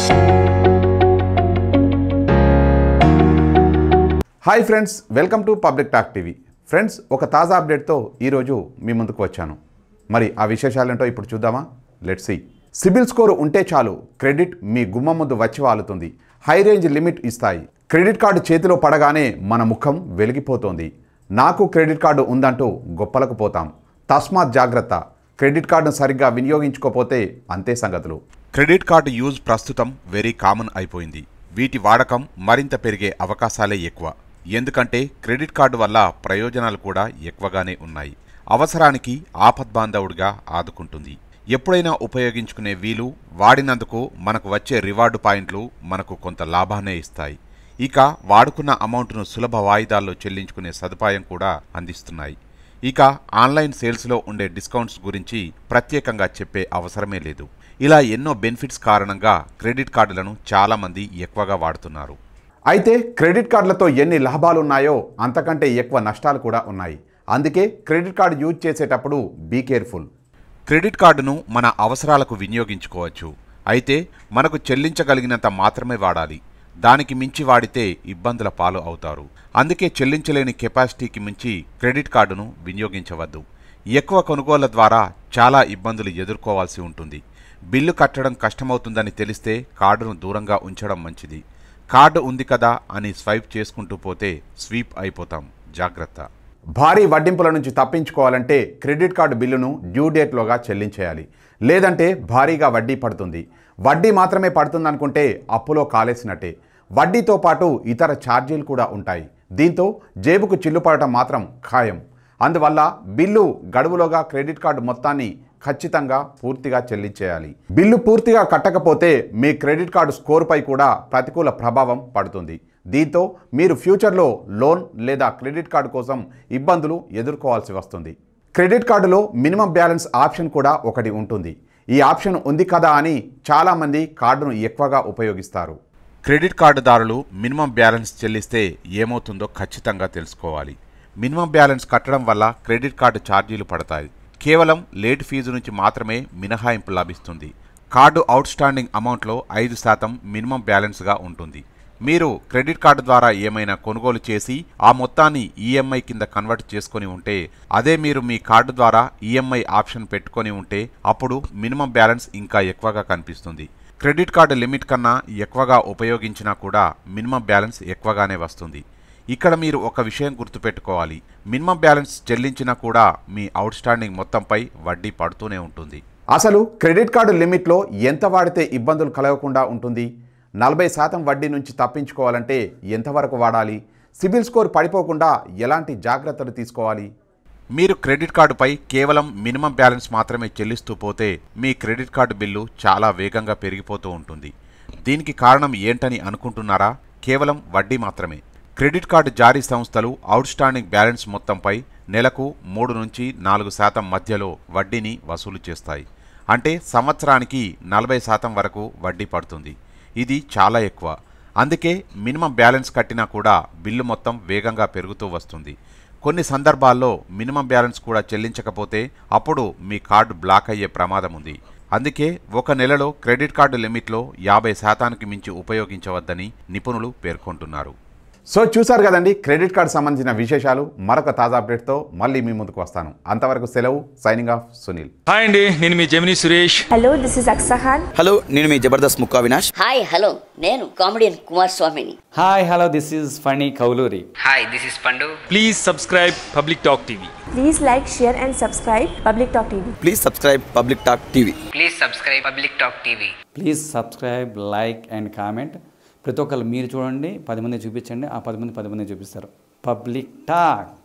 Hi friends welcome to Public Talk TV friends ఒక తాజా అప్డేట్తో ఈరోజు మీ ముందుకు వచ్చాను మరి ఆ విశేషాలేంటో ఇప్పుడు చూద్దామా లెట్స్ సి సిబిల్ స్కోర్ ఉంటే చాలు క్రెడిట్ మీ గుమ్మ ముందు వచ్చి వాలుతుంది హై రేంజ్ లిమిట్ ఇస్తాయి క్రెడిట్ కార్డు చేతిలో పడగానే మన ముఖం వెలిగిపోతోంది నాకు క్రెడిట్ కార్డు ఉందంటూ గొప్పలకు పోతాం తస్మాత్ జాగ్రత్త క్రెడిట్ కార్డును సరిగ్గా వినియోగించుకోపోతే అంతే సంగతులు క్రెడిట్ కార్డు యూజ్ ప్రస్తుతం వెరీ కామన్ అయిపోయింది వీటి వాడకం మరింత పెరిగే అవకాశాలే ఎక్కువ ఎందుకంటే క్రెడిట్ కార్డు వల్ల ప్రయోజనాలు కూడా ఎక్కువగానే ఉన్నాయి అవసరానికి ఆపద్బాంధవుడిగా ఆదుకుంటుంది ఎప్పుడైనా ఉపయోగించుకునే వీలు వాడినందుకు మనకు వచ్చే రివార్డు పాయింట్లు మనకు కొంత లాభాన్నే ఇస్తాయి ఇక వాడుకున్న అమౌంట్ను సులభ వాయిదాల్లో చెల్లించుకునే సదుపాయం కూడా అందిస్తున్నాయి ఇక ఆన్లైన్ సేల్స్లో ఉండే డిస్కౌంట్స్ గురించి ప్రత్యేకంగా చెప్పే అవసరమే లేదు ఇలా ఎన్నో బెనిఫిట్స్ కారణంగా క్రెడిట్ కార్డులను చాలామంది ఎక్కువగా వాడుతున్నారు అయితే క్రెడిట్ కార్డులతో ఎన్ని లాభాలు ఉన్నాయో అంతకంటే ఎక్కువ నష్టాలు కూడా ఉన్నాయి అందుకే క్రెడిట్ కార్డు యూజ్ చేసేటప్పుడు బీ కేర్ఫుల్ క్రెడిట్ కార్డును మన అవసరాలకు వినియోగించుకోవచ్చు అయితే మనకు చెల్లించగలిగినంత మాత్రమే వాడాలి దానికి మించి వాడితే ఇబ్బందుల పాలు అవుతారు అందుకే చెల్లించలేని కెపాసిటీకి మించి క్రెడిట్ కార్డును వినియోగించవద్దు ఎక్కువ కొనుగోళ్ల ద్వారా చాలా ఇబ్బందులు ఎదుర్కోవాల్సి ఉంటుంది బిల్లు కట్టడం కష్టమవుతుందని తెలిస్తే కార్డును దూరంగా ఉంచడం మంచిది కార్డు ఉంది కదా అని స్వైప్ చేసుకుంటూ పోతే స్వీప్ అయిపోతాం జాగ్రత్త భారీ వడ్డింపుల నుంచి తప్పించుకోవాలంటే క్రెడిట్ కార్డు బిల్లును డ్యూ డేట్లోగా చెల్లించేయాలి లేదంటే భారీగా వడ్డీ పడుతుంది వడ్డీ మాత్రమే పడుతుందనుకుంటే అప్పులో కాలేసినట్టే వడ్డీతో పాటు ఇతర ఛార్జీలు కూడా ఉంటాయి దీంతో జేబుకు చిల్లుపడటం మాత్రం ఖాయం అందువల్ల బిల్లు గడువులోగా క్రెడిట్ కార్డు మొత్తాన్ని ఖచ్చితంగా పూర్తిగా చెల్లించేయాలి బిల్లు పూర్తిగా కట్టకపోతే మీ క్రెడిట్ కార్డు స్కోర్పై కూడా ప్రతికూల ప్రభావం పడుతుంది దీంతో మీరు ఫ్యూచర్లో లోన్ లేదా క్రెడిట్ కార్డు కోసం ఇబ్బందులు ఎదుర్కోవాల్సి వస్తుంది క్రెడిట్ కార్డులో మినిమం బ్యాలెన్స్ ఆప్షన్ కూడా ఒకటి ఉంటుంది ఈ ఆప్షన్ ఉంది కదా అని చాలామంది కార్డును ఎక్కువగా ఉపయోగిస్తారు క్రెడిట్ కార్డుదారులు మినిమం బ్యాలెన్స్ చెల్లిస్తే ఏమవుతుందో ఖచ్చితంగా తెలుసుకోవాలి మినిమం బ్యాలెన్స్ కట్టడం వల్ల క్రెడిట్ కార్డు ఛార్జీలు పడతాయి కేవలం లేట్ ఫీజు నుంచి మాత్రమే మినహాయింపు లభిస్తుంది కార్డు అవుట్ స్టాండింగ్ అమౌంట్లో ఐదు శాతం మినిమం బ్యాలెన్స్గా ఉంటుంది మీరు క్రెడిట్ కార్డు ద్వారా ఏమైనా కొనుగోలు చేసి ఆ మొత్తాన్ని ఈఎంఐ కింద కన్వర్ట్ చేసుకొని ఉంటే అదే మీరు మీ కార్డు ద్వారా ఈఎంఐ ఆప్షన్ పెట్టుకొని ఉంటే అప్పుడు మినిమం బ్యాలెన్స్ ఇంకా ఎక్కువగా కనిపిస్తుంది క్రెడిట్ కార్డు లిమిట్ కన్నా ఎక్కువగా ఉపయోగించినా కూడా మినిమం బ్యాలెన్స్ ఎక్కువగానే వస్తుంది ఇక్కడ మీరు ఒక విషయం గుర్తుపెట్టుకోవాలి మినిమం బ్యాలెన్స్ చెల్లించినా కూడా మీ అవుట్ స్టాండింగ్ మొత్తంపై వడ్డీ పడుతూనే ఉంటుంది అసలు క్రెడిట్ కార్డు లిమిట్లో ఎంత వాడితే ఇబ్బందులు కలగకుండా ఉంటుంది నలభై శాతం వడ్డీ నుంచి తప్పించుకోవాలంటే ఎంతవరకు వాడాలి సిబిల్ స్కోర్ పడిపోకుండా ఎలాంటి జాగ్రత్తలు తీసుకోవాలి మీరు క్రెడిట్ కార్డుపై కేవలం మినిమం బ్యాలెన్స్ మాత్రమే చెల్లిస్తూ పోతే మీ క్రెడిట్ కార్డు బిల్లు చాలా వేగంగా పెరిగిపోతూ ఉంటుంది దీనికి కారణం ఏంటని అనుకుంటున్నారా కేవలం వడ్డీ మాత్రమే క్రెడిట్ కార్డు జారీ సంస్థలు అవుట్ స్టాండింగ్ బ్యాలెన్స్ మొత్తంపై నెలకు మూడు నుంచి నాలుగు శాతం మధ్యలో వడ్డీని వసూలు చేస్తాయి అంటే సంవత్సరానికి నలభై శాతం వరకు వడ్డీ పడుతుంది ఇది చాలా ఎక్కువ అందుకే మినిమం బ్యాలెన్స్ కట్టినా కూడా బిల్లు మొత్తం వేగంగా పెరుగుతూ వస్తుంది కొన్ని సందర్భాల్లో మినిమం బ్యాలెన్స్ కూడా చెల్లించకపోతే అప్పుడు మీ కార్డు బ్లాక్ అయ్యే ప్రమాదం ఉంది అందుకే ఒక నెలలో క్రెడిట్ కార్డు లిమిట్లో యాభై శాతానికి మించి ఉపయోగించవద్దని నిపుణులు పేర్కొంటున్నారు సో చూసారు కదండి క్రెడిట్ కార్డు సంబంధించిన విశేషాలు మరొక తాజా అప్డేట్తో మళ్ళీ మీ ముందుకు వస్తాను అంతవరకు సెలవు సైనింగ్ ఆఫ్ సునీల్ హాయ్ అండి నేను మీ Jamini Suresh hello this is Aksa Khan hello నేను మీ జబర్దస్త్ ముక్కా వినాష్ హాయ్ హలో నేను కామెడియన్ కుమార్ స్వామిని hi hello this is Phani Kauluri Hi, this is Pandu. Please subscribe Public Talk TV please like share and subscribe Public Talk TV please subscribe Public Talk TV Please subscribe Public Talk TV. Please subscribe like and comment ప్రతి ఒక్కరు మీరు చూడండి పది మంది చూపించండి ఆ పది మంది పది మంది చూపిస్తారు పబ్లిక్ టాక్